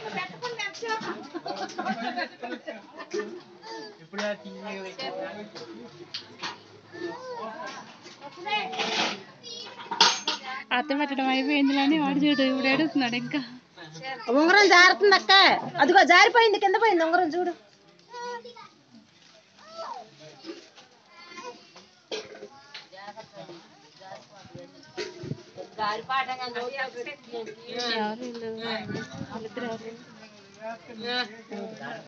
అత్త పెట్టడం అయిపోయింది అని వాడు చూడు ఇప్పుడు ఏడుస్తున్నాడు ఇంకా ఉంగరం జారుతుంది అక్క అదిగో జారిపోయింది కింద పోయింది ఉంగరం చూడు ఎవరు వీళ్ళు? వాళ్ళిద్దరు ఎవరు